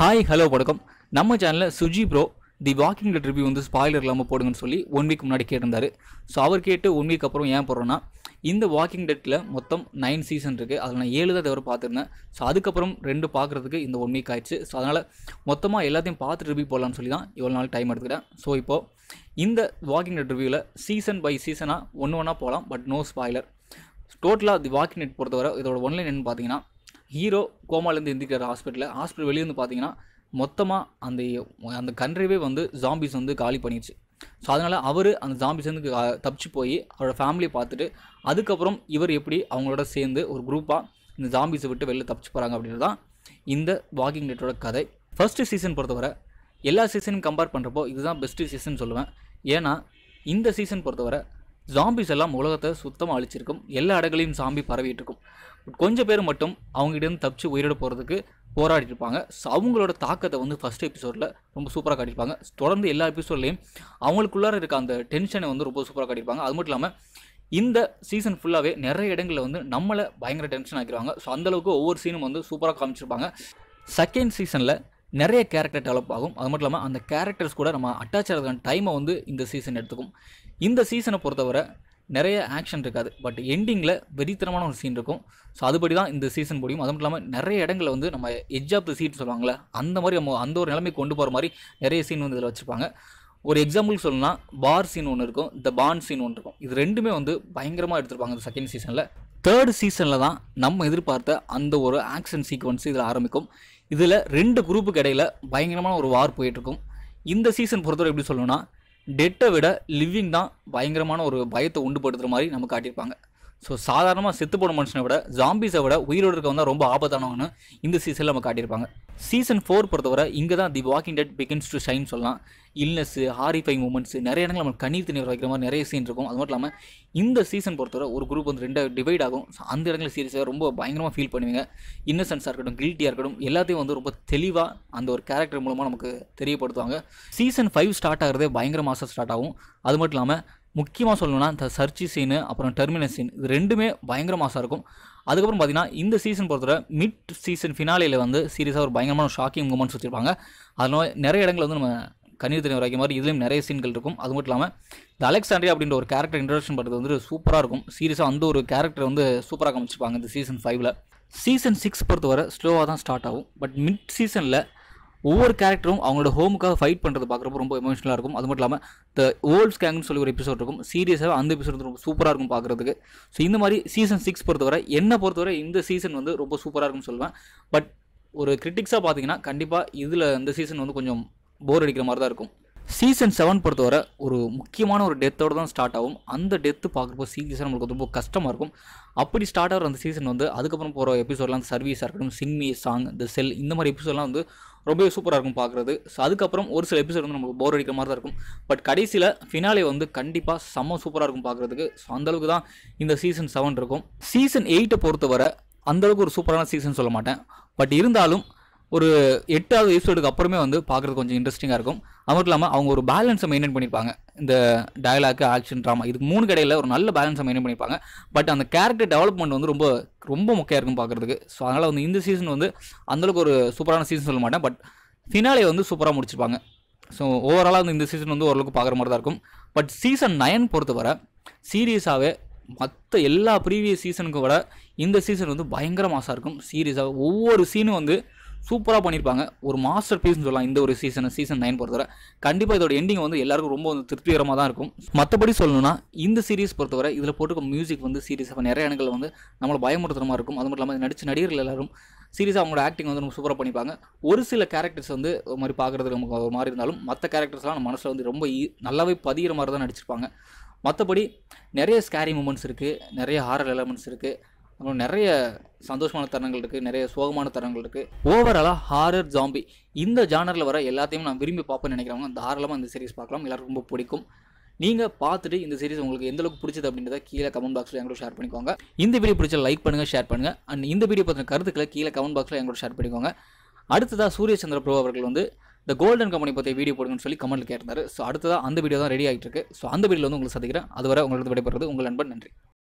hi hello வணக்கம் நம்ம சேனலில் Suji bro the Walking Dead review வந்து ஸ்பாய்லர் இல்லாமல் போடுங்கன்னு சொல்லி ஒன் வீக் முன்னாடி கேட்டிருந்தாரு ஸோ அவர் கேட்டு ஒன் வீக் அப்புறம் ஏன் போடுறோன்னா இந்த வாக்கிங் டெட்டில் மொத்தம் நைன் சீசன் இருக்குது அதில் நான் ஏழு தான் தவிர பார்த்துருந்தேன் ஸோ அதுக்கப்புறம் ரெண்டு பார்க்குறதுக்கு இந்த ஒன் வீக் ஆயிடுச்சு ஸோ அதனால் மொத்தமாக எல்லாத்தையும் பார்த்து ரிவ்யூ போடலாம்னு சொல்லி தான் இவ்வளோ நாள் டைம் எடுத்துக்கிறேன் ஸோ இப்போது இந்த வாக்கிங் டெட் ரிவ்யூவில் சீசன் பை சீசனாக ஒன்று ஒன்றா போகலாம் பட் நோ ஸ்பாய்லர் டோட்டலாக தி வாக்கிங் நெட் பொறுத்தவரை இதோட ஒன்லைன் என்னன்னு பார்த்தீங்கன்னா ஹீரோ கோமாலேருந்து எந்திரிக்கிற ஹாஸ்பிட்டலில் ஹாஸ்பிட்டல் வெளியே வந்து பார்த்தீங்கன்னா மொத்தமாக அந்த அந்த கண்ட்ரிவே வந்து ஜாம்பிஸ் வந்து காலி பண்ணிடுச்சு ஸோ அதனால் அவர் அந்த ஜாம்பிஸ்லேருந்து தப்பிச்சு போய் அவரோட ஃபேமிலியை பார்த்துட்டு அதுக்கப்புறம் இவர் எப்படி அவங்களோட சேர்ந்து ஒரு குரூப்பாக இந்த ஜாம்பிஸை விட்டு வெளில தப்பிச்சு போகிறாங்க அப்படின்றது தான் இந்த வாக்கிங் டெட்டோட கதை ஃபர்ஸ்ட் சீசன் பொறுத்தவரை எல்லா சீசனும் கம்பேர் பண்ணுறப்போ இதுதான் பெஸ்ட்டு சீசன் சொல்லுவேன் ஏன்னா இந்த சீசன் பொறுத்தவரை ஜாம்பிஸ் எல்லாம் உலகத்தை சுத்தமாக அழிச்சிருக்கும் எல்லா இடங்களையும் ஜாம்பி பரவிட்டு இருக்கும் கொஞ்சம் பேர் மட்டும் அவங்ககிட்டேருந்து தப்பிச்சு உயிரோட போகிறதுக்கு போராடிட்டு இருப்பாங்க ஸோ அவங்களோட தாக்கத்தை வந்து ஃபஸ்ட் எபிசோடில் ரொம்ப சூப்பராக காட்டியிருப்பாங்க தொடர்ந்து எல்லா எபிசோட்லேயும் அவங்களுக்குள்ளார இருக்க அந்த டென்ஷனை வந்து ரொம்ப சூப்பராக காட்டியிருப்பாங்க அது மட்டும் இல்லாமல் இந்த சீசன் ஃபுல்லாகவே நிறைய இடங்களில் வந்து நம்மளை பயங்கர டென்ஷன் ஆக்கிடுவாங்க ஸோ அந்தளவுக்கு ஒவ்வொரு சீனும் வந்து சூப்பராக காமிச்சிருப்பாங்க செகண்ட் சீசனில் நிறைய கேரக்டர் டெவலப் ஆகும் அது மட்டும் இல்லாமல் அந்த கேரக்டர்ஸ் கூட நம்ம அட்டாச் ஆகிறதுக்கான டைமை வந்து இந்த சீசன் எடுத்துக்கும் இந்த சீசனை பொறுத்தவரை நிறைய ஆக்ஷன் இருக்காது பட் எண்டிங்கில் வெறித்தனமான ஒரு சீன் இருக்கும் ஸோ அதுபடி தான் இந்த சீசன் முடியும் அது மட்டும் இல்லாமல் நிறைய இடங்களில் வந்து நம்ம எட்ஜ் ஆஃப் த சீட் சொல்லுவாங்கள்ல அந்த மாதிரி நம்ம அந்த ஒரு நிலைமை கொண்டு போகிற மாதிரி நிறைய சீன் வந்து இதில் வச்சுருப்பாங்க ஒரு எக்ஸாம்பிள் சொல்லணும்னா பார் சீன் ஒன்று இருக்கும் த பான் சீன் ஒன்று இருக்கும் இது ரெண்டுமே வந்து பயங்கரமாக எடுத்திருப்பாங்க இந்த செகண்ட் சீசனில் தேர்ட் சீசனில் தான் நம்ம எதிர்பார்த்த அந்த ஒரு ஆக்ஷன் சீக்வன்ஸ் இதில் ஆரம்பிக்கும் இதில் ரெண்டு குரூப்புக்கு இடையில பயங்கரமான ஒரு வார் போயிட்டுருக்கும் இந்த சீசன் பொறுத்தவரை எப்படி சொல்லணும்னா டெட்டை விட லிவிங் தான் பயங்கரமான ஒரு பயத்தை உண்டு படுத்துகிற மாதிரி நம்ம காட்டியிருப்பாங்க ஸோ சாதாரணமாக செத்து போன மனுஷனை விட ஜாம்பிஸை விட உயிரோடு இருக்கவங்க தான் ரொம்ப ஆபத்தானவங்கன்னு இந்த சீசனில் நம்ம காட்டியிருப்பாங்க சீசன் ஃபோர் பொறுத்தவரை இங்கே தான் the Walking Dead begins to shine சொல்லலாம் இல்னஸ்ஸு ஹாரிஃபைங் மூமெண்ட்ஸ் நிறைய இடங்கள் நம்ம கண்ணீர் தண்ணீர் வைக்கிற மாதிரி நிறைய சீன் இருக்கும் அது மட்டும் இல்லாமல் இந்த சீசன் பொறுத்தவரை ஒரு குரூப் வந்து ரெண்டாக டிவைட் ஆகும் ஸோ அந்த இடங்களில் சீரியஸாக ரொம்ப பயங்கரமாக ஃபீல் பண்ணுவீங்க இன்னசென்ஸாக இருக்கட்டும் கில்ட்டியாக இருக்கட்டும் எல்லாத்தையும் வந்து ரொம்ப தெளிவாக அந்த ஒரு கேரக்டர் மூலமாக நமக்கு தெரியப்படுத்துவாங்க சீசன் ஃபைவ் ஸ்டார்ட் ஆகிறதே பயங்கர மாதம் ஸ்டார்ட் ஆகும் அது மட்டும் இல்லாமல் முக்கியமாக சொல்லணும்னா இந்த சர்ச்சி சீனு அப்புறம் டெர்மினல் சீன் இது ரெண்டுமே பயங்கர மாதம் இருக்கும் அதுக்கப்புறம் பார்த்தீங்கன்னா இந்த சீசன் பொறுத்தவரை மிட் சீசன் ஃபினாலேயில் வந்து சீரியஸாக ஒரு பயங்கரமான ஷாக்கிங் மூமெண்ட்ஸ் வச்சுருப்பாங்க அதனால் நிறைய இடங்கள் வந்து நம்ம கண்ணீர் தண்ணி வரைக்கும் மாதிரி இதுலேயும் நிறைய சீன்கள் இருக்கும் அது மட்டும் இல்லாமல் இந்த அலெக்சாண்ட்ரியா அப்படின்ற ஒரு கேரக்டர் இன்ட்ரடக்ஷன் பண்ணுறது வந்து சூப்பராக இருக்கும் சீரியஸாக அந்த ஒரு கேரக்டர் வந்து சூப்பராக காமிச்சிருப்பாங்க இந்த சீசன் ஃபைவ்ல சீசன் சிக்ஸ் பொறுத்தவரை ஸ்லோவாக தான் ஸ்டார்ட் ஆகும் பட் மிட் சீசனில் ஒவ்வொரு கேரக்டரும் அவங்களோட ஹோமுக்காக ஃபைட் பண்ணுறது பார்க்குறப்போ ரொம்ப எமோஷனலாக இருக்கும் அது மட்டும் இல்லாமல் த ஓல்ட் கேங்னு சொல்லி ஒரு எபிசோட் இருக்கும் சீரியஸாக அந்த எபிசோட் ரொம்ப சூப்பராக இருக்கும் பார்க்குறதுக்கு ஸோ இந்த மாதிரி சீசன் சிக்ஸ் பொறுத்தவரை என்னை பொறுத்தவரை இந்த சீசன் வந்து ரொம்ப சூப்பராக இருக்கும்னு சொல்லுவேன் பட் ஒரு கிரிட்டிக்ஸாக பார்த்தீங்கன்னா கண்டிப்பாக இதில் இந்த சீசன் வந்து கொஞ்சம் போர் அடிக்கிற மாதிரி தான் இருக்கும் சீசன் செவன் பொறுத்தவரை ஒரு முக்கியமான ஒரு டெத்தோடு தான் ஸ்டார்ட் ஆகும் அந்த டெத்து பார்க்குறப்போ சீரியஸாக நம்மளுக்கு ரொம்ப கஷ்டமாக இருக்கும் அப்படி ஸ்டார்ட் ஆகிற அந்த சீசன் வந்து அதுக்கப்புறம் போகிற எபிசோட்லாம் சர்வீஸாக இருக்கட்டும் சிங்மி சாங் த செல் இந்த மாதிரி எபிசோட்லாம் வந்து ரொம்பவே சூப்பராக இருக்கும் பார்க்குறது ஸோ அதுக்கப்புறம் ஒரு சில எபிசோட் வந்து நமக்கு போர் அடிக்கிற மாதிரி தான் இருக்கும் பட் கடைசியில் ஃபினாலே வந்து கண்டிப்பாக செம்ம சூப்பராக இருக்கும் பார்க்குறதுக்கு ஸோ அந்தளவுக்கு தான் இந்த சீசன் செவன் இருக்கும் சீசன் எயிட்டை பொறுத்தவரை அந்தளவுக்கு ஒரு சூப்பரான சீசன் சொல்ல மாட்டேன் பட் இருந்தாலும் ஒரு எட்டாவது எபிசோடுக்கு அப்புறமே வந்து பார்க்குறது கொஞ்சம் இன்ட்ரெஸ்டிங்காக இருக்கும் அது மட்டும் இல்லாமல் அவங்க ஒரு பேலன்ஸை மெயின்டைன் பண்ணியிருப்பாங்க இந்த டயலாக் ஆக்ஷன் ட்ராமா இதுக்கு மூணு கடையில் ஒரு நல்ல பேலன்ஸை மெயின்டைன் பண்ணியிருப்பாங்க பட் அந்த கேரக்டர் டெவலப்மெண்ட் வந்து ரொம்ப ரொம்ப முக்கியம் இருக்கும் பார்க்குறதுக்கு ஸோ அதனால் வந்து இந்த சீசன் வந்து அந்தளவுக்கு ஒரு சூப்பரான சீசன் சொல்ல மாட்டேன் பட் ஃபினாலே வந்து சூப்பராக முடிச்சிருப்பாங்க ஸோ ஓவராலாக வந்து இந்த சீசன் வந்து ஓரளவுக்கு பார்க்குற மாதிரி தான் இருக்கும் பட் சீசன் நயன் பொறுத்தவரை சீரியஸாகவே மற்ற எல்லா ப்ரீவியஸ் சீசனுக்கு விட இந்த சீசன் வந்து பயங்கர மாசாக இருக்கும் சீரியஸாக ஒவ்வொரு சீனும் வந்து சூப்பராக பண்ணியிருப்பாங்க ஒரு மாஸ்டர் பீஸ்னு சொல்லலாம் இந்த ஒரு சீசன் சீசன் நைன் பொறுத்தவரை கண்டிப்பாக இதோட எண்டிங் வந்து எல்லாருக்கும் ரொம்ப வந்து திருப்திகரமாக தான் இருக்கும் மற்றபடி சொல்லணும்னா இந்த சீரிஸ் பொறுத்தவரை இதில் போட்டுக்க மியூசிக் வந்து சீரியஸாக நிறைய இடங்கள் வந்து நம்மளை பயமுறுத்துற மாதிரி இருக்கும் அது மட்டும் இல்லாமல் நடிச்ச நடிகர்கள் எல்லாரும் சீரியஸாக அவங்களோட ஆக்டிங் வந்து ரொம்ப சூப்பராக பண்ணிப்பாங்க ஒரு சில கேரக்டர்ஸ் வந்து ஒரு மாதிரி பார்க்குறதுக்கு நமக்கு ஒரு மாதிரி இருந்தாலும் மற்ற கேரக்டர்ஸ்லாம் நம்ம மனசில் வந்து ரொம்ப ஈ- நல்லாவே பதிகிற மாதிரி தான் நடிச்சிருப்பாங்க மற்றபடி நிறைய ஸ்கேரி மூமெண்ட்ஸ் இருக்குது நிறைய ஹாரர் எலமெண்ட்ஸ் இருக்குது அப்புறம் நிறைய சந்தோஷமான தருணங்கள் இருக்குது நிறைய சோகமான தருணங்கள் இருக்குது ஓவராலாக ஹாரர் ஜாம்பி இந்த ஜானரில் வர எல்லாத்தையும் நான் விரும்பி பார்ப்பேன்னு நினைக்கிறவங்க தாராளமாக இந்த சீரிஸ் பார்க்கலாம் எல்லாருக்கும் ரொம்ப பிடிக்கும் நீங்கள் பார்த்துட்டு இந்த சீரிஸ் உங்களுக்கு எந்த அளவுக்கு பிடிச்சது அப்படின்றத கீழே கமெண்ட் பாக்ஸில் எங்களோட ஷேர் பண்ணிக்கோங்க இந்த வீடியோ பிடிச்ச லைக் பண்ணுங்கள் ஷேர் பண்ணுங்கள் அண்ட் இந்த வீடியோ பற்றின கருத்துக்களை கீழே கமெண்ட் பாக்ஸில் எங்களோட ஷேர் பண்ணிக்கோங்க அடுத்ததாக சூரிய சந்திர ப்ரோ அவர்கள் வந்து இந்த கோல்டன் கம்பெனி பற்றி வீடியோ போடுங்கன்னு சொல்லி கமெண்ட்டில் கேட்டிருந்தாரு ஸோ அடுத்ததாக அந்த வீடியோ தான் ரெடி ஆகிட்டு இருக்கு ஸோ அந்த வீடியோவில் வந்து உங்களுக்கு சந்திக்கிறேன் அதுவரை உங்களுக்கு விடைபெறுறது உங்கள் நண்பன் நன்றி